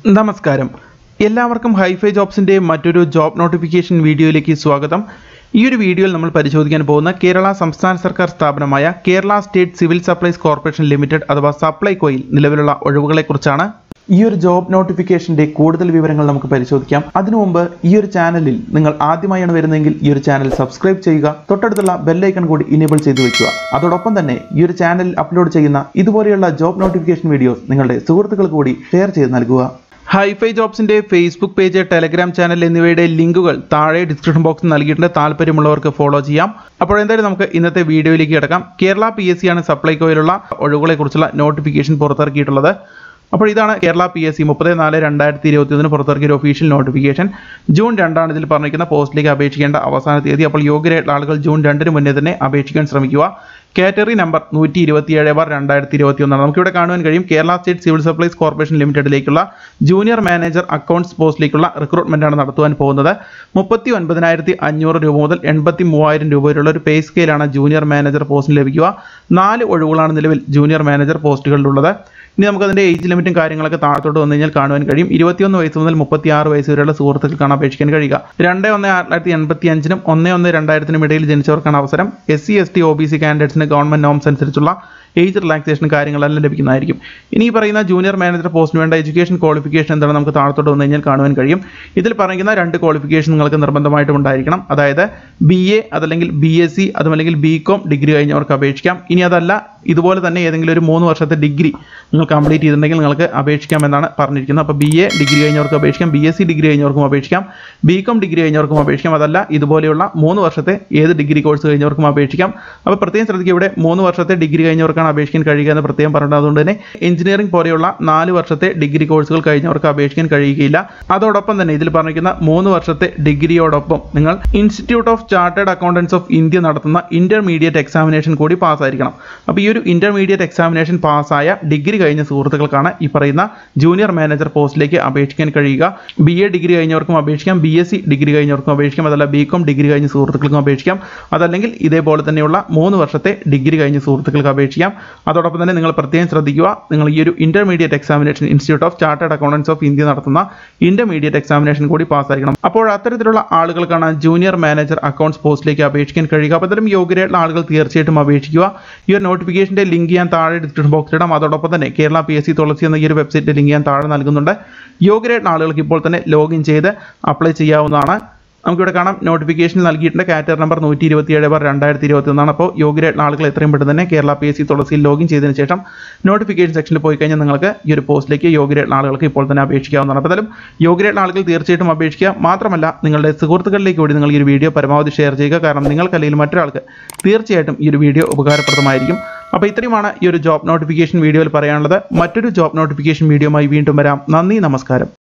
നമസ്കാരം എല്ലാവർക്കും ഹൈഫൈ ജോബ്സിൻ്റെ മറ്റൊരു ജോബ് നോട്ടിഫിക്കേഷൻ വീഡിയോയിലേക്ക് സ്വാഗതം ഈ ഒരു വീഡിയോയിൽ നമ്മൾ പരിശോധിക്കാൻ പോകുന്ന കേരള സംസ്ഥാന സർക്കാർ സ്ഥാപനമായ Kerala state civil supplies corporation limited അഥവാ സപ്ലൈകോയിൽ നിലവിലുള്ള ഒഴിവുകളെക്കുറിച്ചാണ് ഈ ഒരു ജോബ് നോട്ടിഫിക്കേഷന്റെ കൂടുതൽ വിവരങ്ങൾ നമുക്ക് പരിശോധിക്കാം അതിനു മുമ്പ് ഈ ഒരു ചാനലിൽ നിങ്ങൾ ആദ്യമായാണ് വരുന്നതെങ്കിൽ ഈ ഒരു ചാനൽ സബ്സ്ക്രൈബ് ചെയ്യുക തൊട്ടടുത്തുള്ള ബെല്ലൈക്കൺ കൂടി ഇനേബിൾ ചെയ്തു വെക്കുക അതോടൊപ്പം തന്നെ ഈ ഒരു ചാനലിൽ അപ്ലോഡ് ചെയ്യുന്ന ഇതുപോലെയുള്ള ജോബ് നോട്ടിഫിക്കേഷൻ വീഡിയോസ് നിങ്ങളുടെ സുഹൃത്തുക്കൾക്ക് കൂടി ഷെയർ ചെയ്ത് നൽകുക ഹൈഫൈ ജോബ്സിന്റെ ഫേസ്ബുക്ക് പേജ് ടെലഗ്രാം ചാനൽ എന്നിവയുടെ ലിങ്കുകൾ താഴെ ഡിസ്ക്രിപ്ഷൻ ബോക്സിൽ നൽകിയിട്ടുണ്ട് താല്പര്യമുള്ളവർക്ക് ഫോളോ ചെയ്യാം അപ്പോൾ എന്തായാലും നമുക്ക് ഇന്നത്തെ വീഡിയോയിലേക്ക് കിടക്കാം കേരള പി എസ് സി ആണ് സപ്ലൈകോയിലുള്ള ഒഴിവുകളെ കുറിച്ചുള്ള നോട്ടിഫിക്കേഷൻ പുറത്തിറക്കിയിട്ടുള്ളത് അപ്പോൾ ഇതാണ് കേരള പി എസ് സി മുപ്പത് നാല് രണ്ടായിരത്തി ഇരുപത്തി ഒന്നിന് പുറത്തിറക്കിയ ഒരു ഒഫീഷ്യൽ നോട്ടിഫിക്കേഷൻ ജൂൺ രണ്ടാണ് ഇതിൽ പറഞ്ഞിരിക്കുന്ന പോസ്റ്റിലേക്ക് അപേക്ഷിക്കേണ്ട അവസാന തീയതി അപ്പോൾ യോഗ്യരായിട്ടുള്ള ആളുകൾ ജൂൺ രണ്ടിന് മുന്നേ തന്നെ അപേക്ഷിക്കാൻ ശ്രമിക്കുക കാറ്റഗറി നമ്പർ നൂറ്റി ഇരുപത്തിയേഴ് ബാർ രണ്ടായിരത്തി ഇരുപത്തി ഒന്നാണ് നമുക്കിവിടെ കാണുവാൻ കഴിയും Kerala state civil supplies corporation ലിമിറ്റഡിലേക്കുള്ള ജൂനിയർ മാനേജർ അക്കൗണ്ട്സ് പോസ്റ്റിലേക്കുള്ള റിക്രൂട്ട്മെന്റ് ആണ് നടത്തുവാൻ പോകുന്നത് മുപ്പത്തി ഒൻപതിനായിരത്തി അഞ്ഞൂറ് രൂപ മുതൽ എൺപത്തി മൂവായിരം രൂപ വരെയുള്ള ഒരു പേ സ്കെയിലാണ് ജൂനിയർ മാനേജർ പോസ്റ്റിന് ലഭിക്കുക നാല് ഒഴിവുകളാണ് നിലവിൽ ജൂനിയർ മാനേജർ പോസ്റ്റുകളിലുള്ളത് ഇനി നമുക്ക് അതിന്റെ ഏജ് ലിമിറ്റും കാര്യങ്ങളൊക്കെ താഴത്തോട്ട് വന്നു കഴിഞ്ഞാൽ കാണുവാൻ കഴിയും ഇരുപത്തിയൊന്ന് വയസ്സ് മുതൽ മുപ്പത്തി ആറ് വയസ്സ് വരെയുള്ള സുഹൃത്തുക്കൾക്കാണ് അപേക്ഷിക്കാൻ കഴിയുക രണ്ട് ഒന്ന് ആയിരത്തി തൊള്ളായിരത്തി എൺപത്തി അഞ്ചിനും ഒന്ന് ഒന്ന് രണ്ടായിരത്തിനും ഇടയിൽ ജനിച്ചവർക്കാണ് അവസരം S C S T O B C കാൻഡിഡേറ്റ്സിന് ഗവൺമെന്റ് നോംസ് അനുസരിച്ചുള്ള ഏജ് റിലാക്സേഷൻ കാര്യങ്ങളെല്ലാം ലഭിക്കുന്നതായിരിക്കും ഇനി ഈ പറയുന്ന ജൂനിയർ മാനേജർ പോസ്റ്റിന് വേണ്ട എഡ്യൂക്കേഷൻ ക്വാളിഫിക്കേഷൻ എന്താണ് നമുക്ക് താഴത്തോട്ട് വന്നു കഴിഞ്ഞാൽ കാണുവാൻ കഴിയും ഇതിൽ പറയുന്ന രണ്ട് ക്വാളിഫിക്കേഷൻ നിങ്ങൾക്ക് നിർബന്ധമായിട്ടും ഉണ്ടായിരിക്കണം അതായത് ബി എ അതല്ലെങ്കിൽ ബി എസ് സി അതുമല്ലെങ്കിൽ ബി കോം ഡിഗ്രി കഴിഞ്ഞവർക്ക് അപേക്ഷിക്കാം ഇനി അതല്ല ഇതുപോലെ തന്നെ ഏതെങ്കിലും ഒരു മൂന്ന് വർഷത്തെ ഡിഗ്രി നിങ്ങൾ കംപ്ലീറ്റ് ചെയ്തിട്ടുണ്ടെങ്കിൽ നിങ്ങൾക്ക് അപേക്ഷിക്കാം എന്നാണ് പറഞ്ഞിരിക്കുന്നത് അപ്പോൾ ബി എ ഡിഗ്രി കഴിഞ്ഞവർക്ക് അപേക്ഷിക്കാം ബി എസ് സി ഡിഗ്രി കഴിഞ്ഞവർക്കും അപേക്ഷിക്കാം ബി കോം ഡിഗ്രി കഴിഞ്ഞവർക്കും അപേക്ഷിക്കാം അതല്ല ഇതുപോലെയുള്ള മൂന്ന് വർഷത്തെ ഏത് ഡിഗ്രി കോഴ്സ് കഴിഞ്ഞവർക്കും അപേക്ഷിക്കാം അപ്പോൾ പ്രത്യേകം ശ്രദ്ധിക്കുക ഇവിടെ മൂന്ന് വർഷത്തെ ഡിഗ്രി കഴിഞ്ഞവർക്കാണ് അപേക്ഷിക്കാൻ കഴിയുക എന്ന് പ്രത്യേകം പറഞ്ഞത് അതുകൊണ്ട് തന്നെ എഞ്ചിനീയറിംഗ് പോലെയുള്ള നാല് വർഷത്തെ ഡിഗ്രി കോഴ്സുകൾ കഴിഞ്ഞവർക്ക് അപേക്ഷിക്കാൻ കഴിയുകയില്ല അതോടൊപ്പം തന്നെ ഇതിൽ പറഞ്ഞിരിക്കുന്ന മൂന്ന് വർഷത്തെ ഡിഗ്രിയോടൊപ്പം നിങ്ങൾ institute of chartered accountants of India നടത്തുന്ന ഇന്റർമീഡിയറ്റ് എക്സാമിനേഷൻ കൂടി പാസ്സായിരിക്കണം അപ്പോൾ ഈ ഒരു ഇന്റർമീഡിയറ്റ് എക്സാമിനേഷൻ പാസ്സായ ഡിഗ്രി കഴിഞ്ഞ സുഹൃത്തുക്കൾക്കാണ് ഈ പറയുന്ന ജൂനിയർ മാനേജർ പോസ്റ്റിലേക്ക് അപേക്ഷിക്കാൻ കഴിയുക ബി എ ഡിഗ്രി കഴിഞ്ഞവർക്കും അപേക്ഷിക്കാം ബി എസ് സി ഡിഗ്രി കഴിഞ്ഞവർക്കും അപേക്ഷിക്കാം അതല്ല ബി കോം ഡിഗ്രി കഴിഞ്ഞ സുഹൃത്തുക്കൾക്കും അപേക്ഷിക്കാം അതല്ലെങ്കിൽ ഇതേപോലെ തന്നെയുള്ള മൂന്ന് വർഷത്തെ ഡിഗ്രി കഴിഞ്ഞ സുഹൃത്തുക്കൾക്ക് അപേക്ഷിക്കാം അതോടൊപ്പം തന്നെ നിങ്ങൾ പ്രത്യേകം ശ്രദ്ധിക്കുക നിങ്ങൾ ഈ ഒരു intermediate examination institute of chartered accountants of India നടത്തുന്ന ഇന്റർമീഡിയറ്റ് എക്സാമിനേഷൻ കൂടി പാസ്സായിരിക്കണം അപ്പോൾ അത്തരത്തിലുള്ള ആളുകൾക്കാണ് ജൂനിയർ മാനേജർ അക്കൗണ്ട്സ് പോസ്റ്റിലേക്ക് അപേക്ഷിക്കാൻ കഴിയുക അപ്പോൾ അത്തരം യോഗ്യരായിട്ടുള്ള ആളുകൾ തീർച്ചയായിട്ടും അപേക്ഷിക്കുക ഈ ഒരു നോട്ടിഫിക്കേഷന്റെ ലിങ്ക് ഞാൻ താഴെ ഡിസ്ക്രിപ്ഷൻ ബോക്സിൽ ഇടാം അതോടൊപ്പം തന്നെ Kerala P S C Thulasi എന്ന ഈ ഒരു വെബ്സൈറ്റിന്റെ ലിങ്ക് ഞാൻ താഴെ നൽകുന്നുണ്ട് യോഗ്യരായിട്ടുള്ള ആളുകൾക്ക് ഇപ്പോൾ തന്നെ ലോഗിൻ ചെയ്ത് അപ്ലൈ ചെയ്യാവുന്നതാണ് നമുക്കിവിടെ കാണാം നോട്ടിഫിക്കേഷൻ നൽകിയിട്ടുണ്ട് കാറ്റഗറി നമ്പർ നൂറ്റി ഇരുപത്തിയേഴ് ബാർ രണ്ടായിരത്തി ഇരുപത്തി ഒന്നാണ് അപ്പോൾ യോഗ്യരായിട്ടുള്ള ആളുകൾ എത്രയും പെട്ടെന്ന് തന്നെ കേരള പി എസ് സി തുളസിയിൽ ലോഗിൻ ചെയ്തതിന് ശേഷം നോട്ടിഫിക്കേഷൻ സെക്ഷനിൽ പോയി കഴിഞ്ഞാൽ നിങ്ങൾക്ക് ഈ ഒരു പോസ്റ്റിലേക്ക് യോഗ്യരായിട്ടുള്ള ആളുകൾക്ക് ഇപ്പോൾ തന്നെ അപേക്ഷിക്കാവുന്നതാണ് അപ്പോൾ എന്തായാലും യോഗ്യരായിട്ടുള്ള ആളുകൾ തീർച്ചയായിട്ടും അപേക്ഷിക്കുക മാത്രമല്ല നിങ്ങളുടെ സുഹൃത്തുക്കളിലേക്ക് കൂടി നിങ്ങൾ ഈ ഒരു വീഡിയോ പരമാവധി ഷെയർ ചെയ്യുക കാരണം നിങ്ങൾക്കല്ലെങ്കിൽ മറ്റൊരാൾക്ക് തീർച്ചയായിട്ടും ഈ ഒരു വീഡിയോ ഉപകാരപ്രദമായിരിക്കും അപ്പോൾ ഇത്രയുമാണ് ഈ ഒരു ജോബ് നോട്ടിഫിക്കേഷൻ വീഡിയോയിൽ പറയാനുള്ളത് മറ്റൊരു ജോബ് നോട്ടിഫിക്കേഷൻ വീഡിയോയുമായി വീണ്ടും വരാം നന്ദി നമസ്കാരം